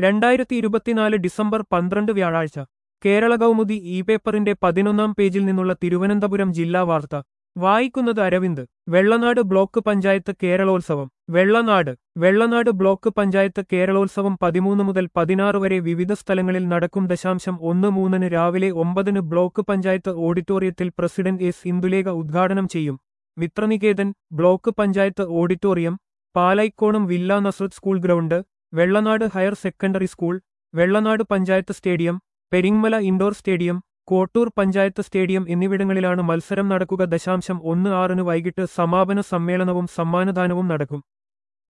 രണ്ടായിരത്തി ഇരുപത്തിനാല് ഡിസംബർ പന്ത്രണ്ട് വ്യാഴാഴ്ച കേരള കൗമുദി ഇ പേപ്പറിന്റെ പതിനൊന്നാം പേജിൽ നിന്നുള്ള തിരുവനന്തപുരം ജില്ലാ വാർത്ത വായിക്കുന്നത് അരവിന്ദ് വെള്ളനാട് ബ്ലോക്ക് പഞ്ചായത്ത് കേരളോത്സവം വെള്ളനാട് വെള്ളനാട് ബ്ലോക്ക് പഞ്ചായത്ത് കേരളോത്സവം പതിമൂന്ന് മുതൽ പതിനാറ് വരെ വിവിധ സ്ഥലങ്ങളിൽ നടക്കും ദശാംശം ഒന്ന് മൂന്നിന് രാവിലെ ഒമ്പതിന് ബ്ലോക്ക് പഞ്ചായത്ത് ഓഡിറ്റോറിയത്തിൽ പ്രസിഡന്റ് എസ് ഇന്ദുലേഖ ഉദ്ഘാടനം ചെയ്യും Mithraniketan block panchayat auditorium Palaikkonam villa Nazareth school ground Vellanad higher secondary school Vellanad panchayat stadium Peringamala indoor stadium Kottoor panchayat stadium എന്നിവിടങ്ങളിലാണ് മത്സരം നടക്കുക ദശാംശം ഒന്ന് ആറിന് വൈകിട്ട് സമാപന സമ്മേളനവും സമ്മാനദാനവും നടക്കും